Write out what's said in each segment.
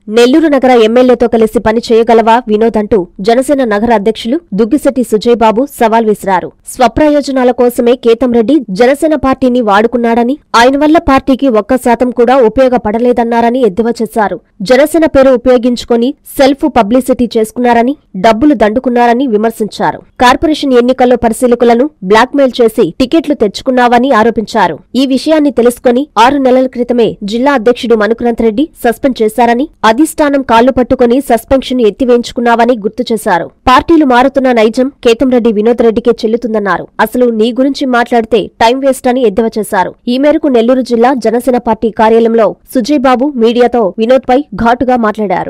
నెల్లూరు నగర ఎమ్మెల్యేతో కలిసి పని చేయగలవా వినోద్ అంటూ జనసేన నగర అధ్యక్షులు దుగ్గిశెట్టి సుజయ్ బాబు సవాల్ విసిరారు స్వప్రయోజనాల కోసమే కేతం రెడ్డి జనసేన పార్టీని వాడుకున్నాడని ఆయన వల్ల పార్టీకి ఒక్క శాతం కూడా ఉపయోగపడలేదన్నారని ఎద్దేవా చేశారు జనసేన పేరు ఉపయోగించుకొని సెల్ఫ్ పబ్లిసిటీ చేసుకున్నారని డబ్బులు దండుకున్నారని విమర్శించారు కార్పొరేషన్ ఎన్నికల్లో పరిశీలకులను బ్లాక్మెయిల్ చేసి టికెట్లు తెచ్చుకున్నావని ఆరోపించారు ఈ విషయాన్ని తెలుసుకొని ఆరు నెలల క్రితమే జిల్లా అధ్యక్షుడు మనుకురంత్ రెడ్డి సస్పెండ్ చేశారని అధిష్టానం కాళ్లు పట్టుకుని సస్పెన్షన్ ఎత్తివేయించుకున్నావని గుర్తు చేశారు పార్టీలు మారుతున్న నైజం కేతంరెడ్డి వినోద్ రెడ్డికే చెల్లుతుందన్నారు అసలు నీ గురించి మాట్లాడితే టైం వేస్ట్ అని ఎద్దేవా చేశారు ఈ మేరకు నెల్లూరు జిల్లా జనసేన పార్టీ కార్యాలయంలో సుజయ్ బాబు మీడియాతో వినోద్ పై ఘాటుగా మాట్లాడారు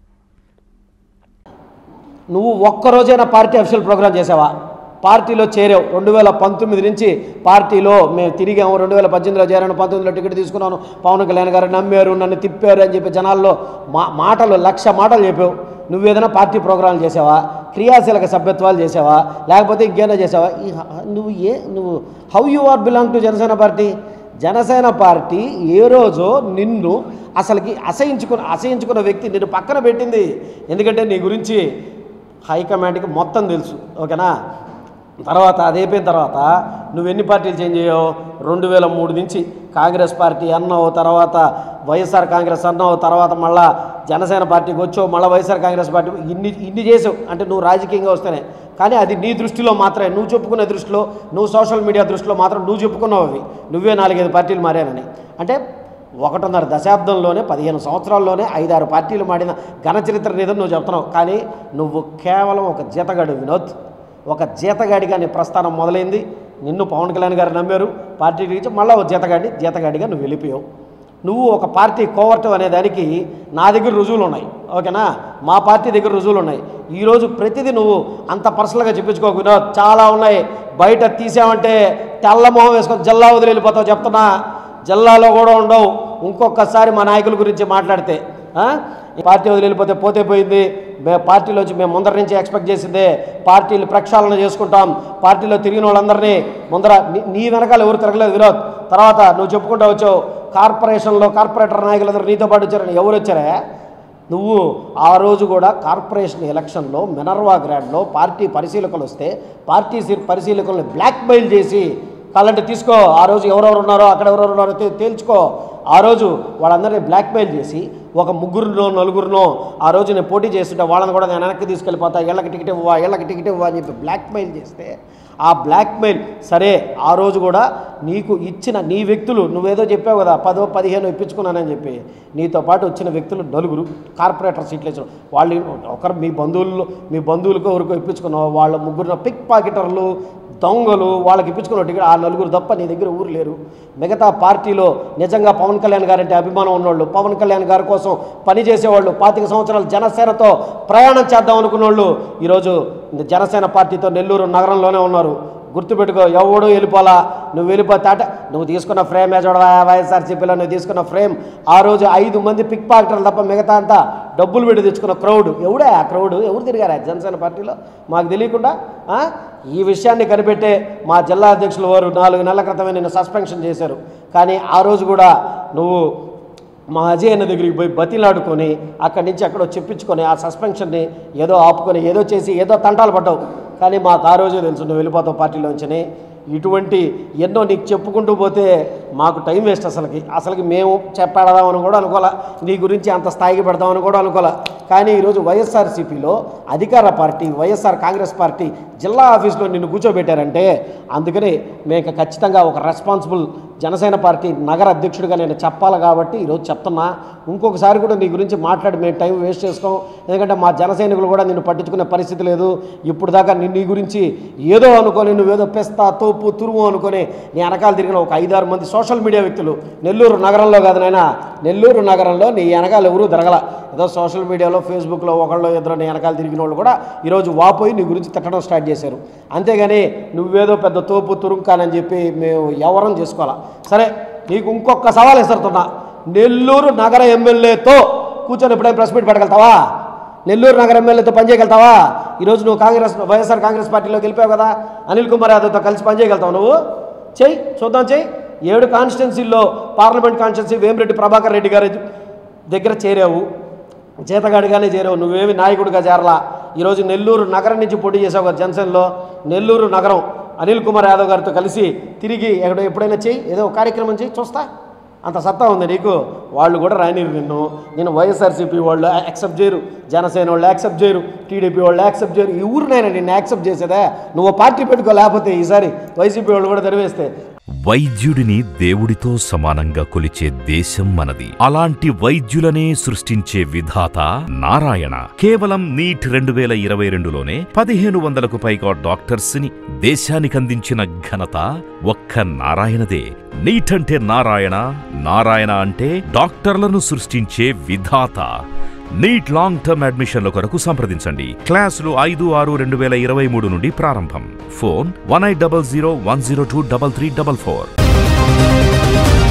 నువ్వు ఒక్కరోజైనా పార్టీ అఫీషియల్ ప్రోగ్రామ్ చేసావా పార్టీలో చేరావు రెండు వేల పంతొమ్మిది నుంచి పార్టీలో మేము తిరిగాము రెండు వేల పద్దెనిమిదిలో చేరాను పంతొమ్మిదిలో టికెట్ తీసుకున్నాను పవన్ కళ్యాణ్ గారు నమ్మారు నన్ను తిప్పారు అని చెప్పి జనాల్లో మా మాటలు లక్ష మాటలు చెప్పావు నువ్వేదైనా పార్టీ ప్రోగ్రాంలు చేసావా క్రియాశీలక సభ్యత్వాలు చేసావా లేకపోతే ఇంకేమైనా చేసావా ఈ హ- నువ్వు ఏ నువ్వు how you are belong to Janasena party Janasena party ఏ రోజో నిన్ను అసలుకి అసహించుకున్న అసహించుకున్న వ్యక్తి నిన్ను పక్కన పెట్టింది ఎందుకంటే నీ గురించి హైకమాండ్కి మొత్తం తెలుసు ఓకేనా తర్వాత అది అయిపోయిన తర్వాత నువ్వు ఎన్ని పార్టీలు చేంజ్ అయ్యావు రెండు వేల మూడు నుంచి కాంగ్రెస్ పార్టీ అన్నావు తర్వాత వైఎస్ఆర్ కాంగ్రెస్ అన్నావు తర్వాత మళ్ళా జనసేన పార్టీకి వచ్చావు మళ్ళీ వైఎస్ఆర్ కాంగ్రెస్ పార్టీ ఇన్ని ఇన్ని చేసావు అంటే నువ్వు రాజకీయంగా వస్తేనే కానీ అది నీ దృష్టిలో మాత్రమే నువ్వు చెప్పుకునే దృష్టిలో నువ్వు సోషల్ మీడియా దృష్టిలో మాత్రం నువ్వు చెప్పుకున్నావు అవి నువ్వే నాలుగైదు పార్టీలు మారానని అంటే ఒకటిన్నర దశాబ్దంలోనే పదిహేను సంవత్సరాల్లోనే ఐదారు పార్టీలు మాడిన ఘన చరిత్ర నీదని నువ్వు చెప్తున్నావు కానీ నువ్వు కేవలం ఒక జీతగాడు వినోద్ ఒక జీతగాడిగా నీ ప్రస్థానం మొదలైంది నిన్ను పవన్ కళ్యాణ్ గారు నమ్మారు పార్టీ నుంచి మళ్ళీ ఒక జీతగాడి జీతగాడిగా నువ్వు వెళ్ళిపోయావు నువ్వు ఒక పార్టీ కోవర్టు అనే దానికి నా దగ్గర రుజువులు ఉన్నాయి ఓకేనా మా పార్టీ దగ్గర రుజువులు ఉన్నాయి ఈరోజు ప్రతిదీ నువ్వు అంత పర్సనల్గా చెప్పించుకోకు వినోద్ చాలా ఉన్నాయి బయట తీసామంటే తెల్ల మొహం వేసుకొని జల్లా వదిలి వెళ్ళిపోతావు చెప్తున్నా జిల్లాలో కూడా ఉండవు ఇంకొకసారి మా నాయకుల గురించి మాట్లాడితే ఆ? ఈ పార్టీ వదిలి వెళ్ళిపోతే పోతే పోయింది మే పార్టీలోంచి మేము ముందర నుంచి ఎక్స్పెక్ట్ చేసిందే పార్టీలు ప్రక్షాళన చేసుకుంటాం పార్టీలో తిరిగిన వాళ్ళందరినీ ముందర నీ- నీ వెనకాల ఎవరు తిరగలేదు వినోద్ తర్వాత నువ్వు చెప్పుకుంటూ వచ్చావు కార్పొరేషన్లో కార్పొరేటర్ నాయకులందరూ నీతో పాటు వచ్చారని ఎవరు వచ్చారే నువ్వు ఆ రోజు కూడా కార్పొరేషన్ ఎలక్షన్లో మినర్వా గ్రాండ్లో పార్టీ పరిశీలకులు వస్తే పార్టీ సి- పరిశీలకులను బ్లాక్మెయిల్ చేసి కావాలంటే తీసుకో ఆ రోజు ఎవరెవరు ఉన్నారో అక్కడ ఎవరెవరు ఉన్నారో తే- తేల్చుకో ఆ రోజు వాళ్ళందరినీ బ్లాక్మెయిల్ చేసి ఒక ముగ్గురునో నలుగురినో ఆ రోజు నేను పోటీ చేస్తుంటే వాళ్ళని కూడా నేను వెనక్కి తీసుకెళ్ళిపోతా ఇళ్ళకి టికెట్ ఇవ్వా ఇళ్ళకి టికెట్ ఇవ్వా అని చెప్పి బ్లాక్మెయిల్ చేస్తే ఆ బ్లాక్మెయిల్ సరే ఆ రోజు కూడా నీకు ఇచ్చిన నీ వ్యక్తులు నువ్వేదో చెప్పావు కదా పదో పదిహేను ఇప్పించుకున్నానని చెప్పి నీతో పాటు వచ్చిన వ్యక్తులు నలుగురు కార్పొరేటర్ సీట్లు ఇచ్చిన వాళ్ళు ఒకరు మీ బంధువులు మీ బంధువులకు ఎవరికో ఇప్పించుకున్నావు వాళ్ళ ముగ్గురు పిక్ పాకెటర్లు దొంగలు వాళ్ళకి ఇప్పించుకున్న టికెట్ ఆ నలుగురు తప్ప నీ దగ్గర ఊరు లేరు మిగతా పార్టీలో నిజంగా పవన్ కళ్యాణ్ గారంటే అభిమానం ఉన్నోళ్ళు పవన్ కళ్యాణ్ గారి కోసం పనిచేసేవాళ్ళు పాతిక సంవత్సరాలు జనసేనతో ప్రయాణం చేద్దాం అనుకున్న వాళ్ళు ఈరోజు జనసేన పార్టీతో నెల్లూరు నగరంలోనే ఉన్నారు గుర్తుపెట్టుకో ఎవడో వెళ్ళిపోలా నువ్వు వెళ్ళిపోతే అట నువ్వు తీసుకున్న ఫ్రేమ్ చూడవా వైఎస్ఆర్సీపీలో నువ్వు తీసుకున్న ఫ్రేమ్ ఆ రోజు ఐదు మంది పిక్ పాకెటర్లు తప్ప మిగతా అంతా డబ్బులు పెట్టి తెచ్చుకున్న క్రౌడ్ ఎవడే ఆ క్రౌడ్ ఎవరు తిరిగారా జనసేన పార్టీలో మాకు తెలియకుండా ఆ? ఈ విషయాన్ని కనిపెట్టే మా జిల్లా అధ్యక్షులు వారు నాలుగు నెలల క్రితమే నిన్ను సస్పెన్షన్ చేశారు కానీ ఆ రోజు కూడా నువ్వు మా అజయ్ అన్న దగ్గరికి పోయి బతిలాడుకొని అక్కడి నుంచి ఎక్కడో చెప్పించుకొని ఆ సస్పెన్షన్ని ఏదో ఆపుకొని ఏదో చేసి ఏదో తంటాలు పడ్డావు కానీ మాకు ఆ రోజే తెలుసు నువ్వు వెళ్ళిపోతావు పార్టీలోంచని ఇటువంటి ఎన్నో నీకు చెప్పుకుంటూ పోతే మాకు టైం వేస్ట్ అసలుకి అసలుకి మేము చెప్పాడదామని కూడా అనుకోలే నీ గురించి అంత స్థాయికి పెడదామని కూడా అనుకోలే కానీ ఈరోజు వైఎస్ఆర్సీపీలో అధికార పార్టీ వైఎస్ఆర్ కాంగ్రెస్ పార్టీ జిల్లా ఆఫీస్లో నిన్ను కూర్చోబెట్టారంటే అందుకని మేము ఖచ్చితంగా ఒక రెస్పాన్సిబుల్ జనసేన పార్టీ నగర అధ్యక్షుడిగా నేను చెప్పాలి కాబట్టి ఈరోజు చెప్తున్నా ఇంకొకసారి కూడా నీ గురించి మాట్లాడి మేము టైం వేస్ట్ చేసుకోం ఎందుకంటే మా జన సైనికులు కూడా నిన్ను పట్టించుకునే పరిస్థితి లేదు ఇప్పుడు దాకా నీ నీ గురించి ఏదో అనుకొని నువ్వేదో పెస్తా తోపు తురుము అనుకొని నీ వెనకాల తిరిగిన ఒక ఐదారు మంది సోషల్ మీడియా వ్యక్తులు నెల్లూరు నగరంలో కాదు నాయనా నెల్లూరు నగరంలో నీ వెనకాల ఎవరూ తిరగల ఏదో సోషల్ మీడియాలో ఫేస్బుక్లో ఒకళ్ళు ఇద్దరు నీ వెనకాల తిరిగిన వాళ్ళు కూడా ఈరోజు వాపోయి నీ గురించి తిట్టడం స్టార్ట్ చేశారు అంతేగాని నువ్వేదో పెద్ద తోపు తురుంకానని చెప్పి మేము ఎవరం చేసుకోవాలా సరే నీకు ఇంకొక సవాల్ ఇస్తున్నా నెల్లూరు నగర ఎమ్మెల్యేతో కూర్చొని ఎప్పుడైనా ప్రెస్ మీట్ పెట్టగలుగుతావా నెల్లూరు నగర ఎమ్మెల్యేతో పనిచేయగలుగుతావా ఈరోజు నువ్వు కాంగ్రెస్ వైఎస్ఆర్ కాంగ్రెస్ పార్టీలోకి వెళ్ళిపోయావు కదా అనిల్ కుమార్ యాదవ్తో కలిసి పనిచేయగలుగుతావు నువ్వు చెయ్యి చూద్దాం చెయ్యి ఏడు కాన్స్టిట్యున్సీల్లో పార్లమెంట్ కాన్స్టిట్యున్సీ వేమిరెడ్డి ప్రభాకర్ రెడ్డి గారి దగ్గర చేరావు చేతగాడిగానే చేరావు నువ్వేమి నాయకుడిగా చేరలా ఈరోజు నెల్లూరు నగరం నుంచి పోటీ చేసావు కదా జనసేనలో నెల్లూరు నగరం అనిల్ కుమార్ యాదవ్ గారితో కలిసి తిరిగి ఎక్కడ ఎప్పుడైనా చెయ్యి ఏదో ఒక కార్యక్రమం చెయ్యి చూస్తా అంత సత్తా ఉంది నీకు వాళ్ళు కూడా రానిరు నిన్ను నేను వైఎస్ఆర్సీపీ వాళ్ళు యాక్సెప్ట్ చేయరు జనసేన వాళ్ళు యాక్సెప్ట్ చేయరు టీడీపీ వాళ్ళు యాక్సెప్ట్ చేయరు ఈ ఊరినైనా నిన్ను యాక్సెప్ట్ చేసేదా నువ్వు పార్టీ పెట్టుకో లేకపోతే ఈసారి వైసీపీ వాళ్ళు కూడా తెరివేస్తే వైద్యుడిని దేవుడితో సమానంగా కొలిచే దేశం మనది అలాంటి వైద్యులనే సృష్టించే విధాత నారాయణ కేవలం నీట్ రెండు వేల ఇరవై రెండులోనే పదిహేను వందలకు పైగా డాక్టర్స్ ని దేశానికందించిన ఘనత ఒక్క నారాయణదే నీట్ అంటే నారాయణ నారాయణ అంటే డాక్టర్లను సృష్టించే విధాత నీట్ లాంగ్ టర్మ్ అడ్మిషన్ల కొరకు సంప్రదించండి క్లాసులు ఐదు ఆరు రెండు వేల ఇరవై మూడు నుండి ప్రారంభం phone one eight double zero one zero two double three double four